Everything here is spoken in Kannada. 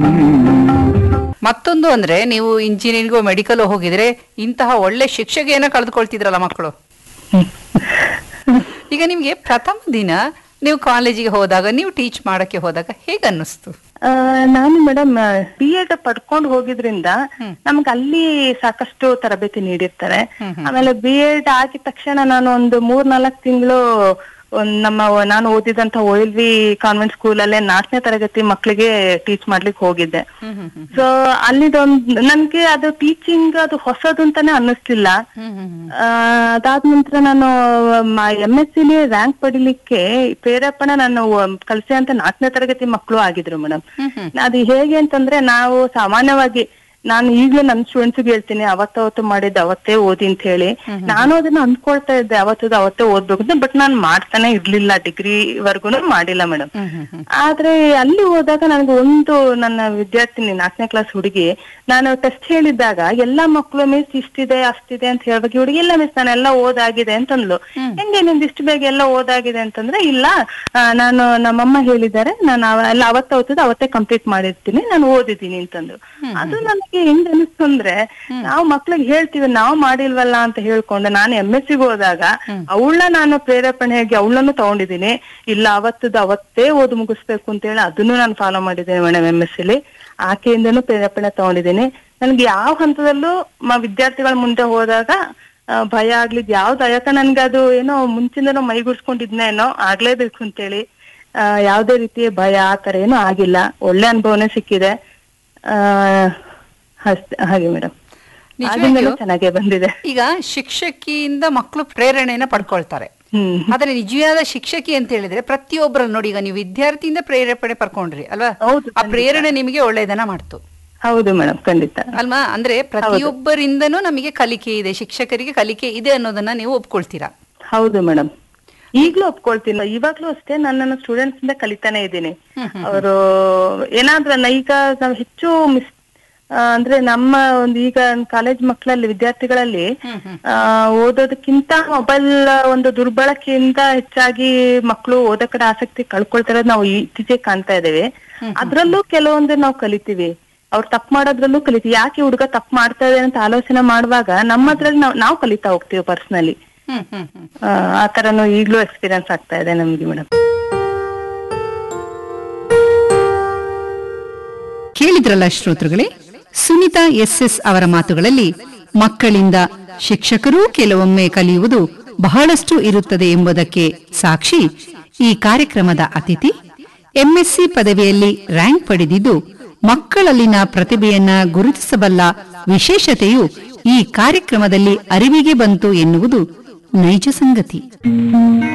ಮತ್ತೊಂದು ಅಂದ್ರೆ ನೀವು ಇಂಜಿನಿಯರಿಂಗೋ ಮೆಡಿಕಲ್ ಹೋಗಿದ್ರೆ ಇಂತಹ ಒಳ್ಳೆ ಶಿಕ್ಷಕಿಯನ್ನ ಕಳೆದುಕೊಳ್ತಿದ್ರಲ್ಲ ಮಕ್ಕಳು ಈಗ ನಿಮ್ಗೆ ಪ್ರಥಮ ದಿನ ನೀವು ಕಾಲೇಜಿಗೆ ಹೋದಾಗ ನೀವು ಟೀಚ್ ಮಾಡಕ್ಕೆ ಹೋದಾಗ ಹೇಗೆ ಅನ್ನಿಸ್ತು ಆ, ನಾನು ಮೇಡಮ್ ಬಿ ಎಡ್ ಪಡ್ಕೊಂಡು ಹೋಗಿದ್ರಿಂದ ನಮ್ಗೆ ಅಲ್ಲಿ ಸಾಕಷ್ಟು ತರಬೇತಿ ನೀಡಿರ್ತಾರೆ ಆಮೇಲೆ ಬಿ ಎಡ್ ಆಗಿದ ತಕ್ಷಣ ನಾನು ಒಂದು ಮೂರ್ ನಾಲ್ಕು ತಿಂಗಳು ನಮ್ಮ ನಾನು ಓದಿದಂತ ಒ ಎಲ್ ವಿ ಕಾನ್ವೆಂಟ್ ಸ್ಕೂಲಲ್ಲೇ ನಾಲ್ಕನೇ ತರಗತಿ ಮಕ್ಕಳಿಗೆ ಟೀಚ್ ಮಾಡ್ಲಿಕ್ಕೆ ಹೋಗಿದ್ದೆ ಸೊ ಅಲ್ಲಿದೊಂದು ನನ್ಗೆ ಅದು ಟೀಚಿಂಗ್ ಅದು ಹೊಸದು ಅಂತಾನೆ ಅನ್ನಿಸ್ಲಿಲ್ಲ ಆ, ಅದಾದ ನಂತರ ನಾನು ಎಂ ಎಸ್ ಸಿಲಿ ರ್ಯಾಂಕ್ ಪಡಿಲಿಕ್ಕೆ ಪ್ರೇರೇಪಣೆ ನಾನು ಕಲಿಸೆ ಅಂತ ನಾಲ್ಕನೇ ತರಗತಿ ಮಕ್ಕಳು ಆಗಿದ್ರು ಮೇಡಮ್ ಅದು ಹೇಗೆ ಅಂತಂದ್ರೆ ನಾವು ಸಾಮಾನ್ಯವಾಗಿ ನಾನು ಈಗ್ಲೂ ನನ್ನ ಸ್ಟೂಡೆಂಟ್ಸ್ ಹೇಳ್ತೀನಿ ಅವತ್ತವತ್ತು ಮಾಡಿದ್ದು ಅವತ್ತೇ ಓದಿ ಅಂತ ಹೇಳಿ ನಾನು ಅದನ್ನ ಅಂದ್ಕೊಳ್ತಾ ಇದ್ದೆ ಅವತ್ತದ ಅವತ್ತೇ ಓದ್ಬೇಕು ಅಂತ ಬಟ್ ನಾನು ಮಾಡ್ತಾನೆ ಇರ್ಲಿಲ್ಲ ಡಿಗ್ರಿ ವರ್ಗುನು ಮಾಡಿಲ್ಲ ಮೇಡಮ್ ಆದ್ರೆ ಅಲ್ಲಿ ಹೋದಾಗ ನನಗೆ ಒಂದು ನನ್ನ ವಿದ್ಯಾರ್ಥಿನಿ ನಾಲ್ಕನೇ ಕ್ಲಾಸ್ ಹುಡುಗಿ ನಾನು ಟೆಸ್ಟ್ ಹೇಳಿದ್ದಾಗ ಎಲ್ಲಾ ಮಕ್ಕಳು ಮಿಸ್ ಇಷ್ಟಿದೆ ಅಷ್ಟಿದೆ ಅಂತ ಹೇಳ್ಬೇಕು ಈ ಹುಡುಗಿ ಇಲ್ಲ ಮಿಸ್ ನಾನೆಲ್ಲ ಓದಾಗಿದೆ ಅಂತಂದ್ಲು ಹೆಂಗೆ ನಿಮ್ದು ಇಷ್ಟು ಬೇಗ ಎಲ್ಲ ಓದಾಗಿದೆ ಅಂತಂದ್ರೆ ಇಲ್ಲ ಆ, ನಾನು ನಮ್ಮಮ್ಮ ಹೇಳಿದ್ದಾರೆ ನಾನು ಅವ- ಎಲ್ಲ ಅವತ್ತ ಓದಿದ ಅವತ್ತೇ ಕಂಪ್ಲೀಟ್ ಮಾಡಿರ್ತೀನಿ ನಾನು ಓದಿದ್ದೀನಿ ಅಂತಂದ್ರು ಅದು ನನಗೆ ಹೆಂಗ್ ಅನಿಸ್ತು ಅಂದ್ರೆ ನಾವು ಮಕ್ಳಿಗೆ ಹೇಳ್ತೀವಿ ನಾವು ಮಾಡಿಲ್ವಲ್ಲ ಅಂತ ಹೇಳ್ಕೊಂಡು ನಾನು ಎಂ ಎಸ್ ಸಿಗೆ ಹೋದಾಗ ಅವಳನ್ನ ನಾನು ಪ್ರೇರೇಪಣೆಯಾಗಿ ಅವಳನ್ನು ತಗೊಂಡಿದ್ದೀನಿ ಇಲ್ಲ ಅವತ್ತದ ಅವತ್ತೇ ಓದು ಮುಗಿಸ್ಬೇಕು ಅಂತ ಹೇಳಿ ಅದನ್ನು ನಾನು ಫಾಲೋ ಮಾಡಿದ್ದೇನೆ ಮೇಡಮ್ ಎಂ ಎಸ್ ಸಿಲಿ ಆಕೆಯಿಂದನೂ ಪ್ರೇರೇಪಣೆ ತಗೊಂಡಿದ್ದೀನಿ ನನ್ಗೆ ಯಾವ ಹಂತದಲ್ಲೂ ಮ ವಿದ್ಯಾರ್ಥಿಗಳ ಮುಂದೆ ಹೋದಾಗ ಆ, ಭಯ ಆಗ್ಲಿದ್ ಯಾವ್ದು ಯಾಕ ನನ್ಗೆ ಅದು ಏನೋ ಮುಂಚಿಂದನೂ ಮೈಗೂಡ್ಸ್ಕೊಂಡಿದ್ನೇನೋ ಆಗ್ಲೇಬೇಕು ಅಂತೇಳಿ ಆ, ಯಾವ್ದೇ ರೀತಿಯ ಭಯ ಆ ತರ ಏನೂ ಆಗಿಲ್ಲ ಒಳ್ಳೆ ಅನುಭವನೇ ಸಿಕ್ಕಿದೆ ಆ ಅಷ್ಟೇ ಹಾಗೆ ಮೇಡಮ್ ನಿಜವಾಗಿಯೂ ಚೆನ್ನಾಗೇ ಬಂದಿದೆ ಈಗ ಶಿಕ್ಷಕಿಯಿಂದ ಮಕ್ಕಳು ಪ್ರೇರಣೆಯನ್ನ ಪಡ್ಕೊಳ್ತಾರೆ ಹ್ಮ್ ಆದ್ರೆ ನಿಜವಾದ ಶಿಕ್ಷಕಿ ಅಂತ ಹೇಳಿದ್ರೆ ಪ್ರತಿಯೊಬ್ಬರನ್ನು ನೋಡಿ ಈಗ ನೀವು ವಿದ್ಯಾರ್ಥಿಯಿಂದ ಪ್ರೇರೇಪಣೆ ಪಡ್ಕೊಂಡ್ರಿ ಅಲ್ವಾ ಹೌದು, ಆ ಪ್ರೇರಣೆ ನಿಮಗೆ ಒಳ್ಳೆಯದನ್ನ ಮಾಡ್ತು ಹೌದು ಮೇಡಮ್ ಖಂಡಿತ ಅಲ್ವಾ ಅಂದ್ರೆ ಪ್ರತಿಯೊಬ್ಬರಿಂದನೂ ನಮಗೆ ಕಲಿಕೆ ಇದೆ ಶಿಕ್ಷಕರಿಗೆ ಕಲಿಕೆ ಇದೆ ಅನ್ನೋದನ್ನ ನೀವು ಒಪ್ಕೊಳ್ತೀರಾ ಹೌದು ಮೇಡಮ್ ಈಗ್ಲೂ ಒಪ್ಕೊಳ್ತೀನಿ ಇವಾಗ್ಲೂ ಅಷ್ಟೇ ನಾನು ನನ್ನ ಸ್ಟೂಡೆಂಟ್ಸ್ ಇಂದ ಕಲಿತಾನೆ ಇದ್ದೀನಿ ಅವರು ಏನಾದ್ರೂ ನ- ಈಗ ನಾವು ಹೆಚ್ಚು ಮಿಸ್ ಆ, ಅಂದ್ರೆ ನಮ್ಮ ಒಂದು ಈಗ ಕಾಲೇಜ್ ಮಕ್ಕಳಲ್ಲಿ ವಿದ್ಯಾರ್ಥಿಗಳಲ್ಲಿ ಆ, ಓದೋದಕ್ಕಿಂತ ಮೊಬೈಲ್ ಒಂದು ದುರ್ಬಳಕೆಯಿಂದ ಹೆಚ್ಚಾಗಿ ಮಕ್ಕಳು ಓದೋ ಕಡೆ ಆಸಕ್ತಿ ಕಳ್ಕೊಳ್ತಿರೋದು ನಾವು ಇತ್ತೀಚೆಗೆ ಕಾಣ್ತಾ ಇದ್ದೇವೆ ಅದ್ರಲ್ಲೂ ಕೆಲವೊಂದು ನಾವು ಕಲಿತೀವಿ ಅವ್ರು ತಪ್ಪು ಮಾಡೋದ್ರಲ್ಲೂ ಕಲಿತೀವಿ ಯಾಕೆ ಹುಡುಗ ತಪ್ಪು ಮಾಡ್ತಾ ಇದೆ ಅಂತ ಆಲೋಚನೆ ಮಾಡುವಾಗ ನಮ್ಮದ್ರಲ್ಲಿ ನಾವು ನಾವು ಕಲಿತಾ ಹೋಗ್ತೀವಿ ಪರ್ಸನಲಿ ಹ್ಮ್ ಹ್ಮ್ ಹ್ಮ್ ಆ ತರನು ಈಗ್ಲೂ ಎಕ್ಸ್ಪೀರಿಯನ್ಸ್ ಆಗ್ತಾ ಇದೆ ನಮ್ಗೆ ಮೇಡಮ್ ಕೇಳಿದ್ರಲ್ಲ ಶ್ರೋತೃಗಳೇ ಸುನಿತಾ ಎಸ್ ಎಸ್ ಅವರ ಮಾತುಗಳಲ್ಲಿ ಮಕ್ಕಳಿಂದ ಶಿಕ್ಷಕರೂ ಕೆಲವೊಮ್ಮೆ ಕಲಿಯುವುದು ಬಹಳಷ್ಟು ಇರುತ್ತದೆ ಎಂಬುದಕ್ಕೆ ಸಾಕ್ಷಿ ಈ ಕಾರ್ಯಕ್ರಮದ ಅತಿಥಿ ಎಂಎಸ್ಸಿ ಪದವಿಯಲ್ಲಿ ರ್ಯಾಂಕ್ ಪಡೆದಿದ್ದು ಮಕ್ಕಳಲ್ಲಿನ ಪ್ರತಿಭೆಯನ್ನ ಗುರುತಿಸಬಲ್ಲ ವಿಶೇಷತೆಯು ಈ ಕಾರ್ಯಕ್ರಮದಲ್ಲಿ ಅರಿವಿಗೆ ಬಂತು ಎನ್ನುವುದು ನೈಜ ಸಂಗತಿ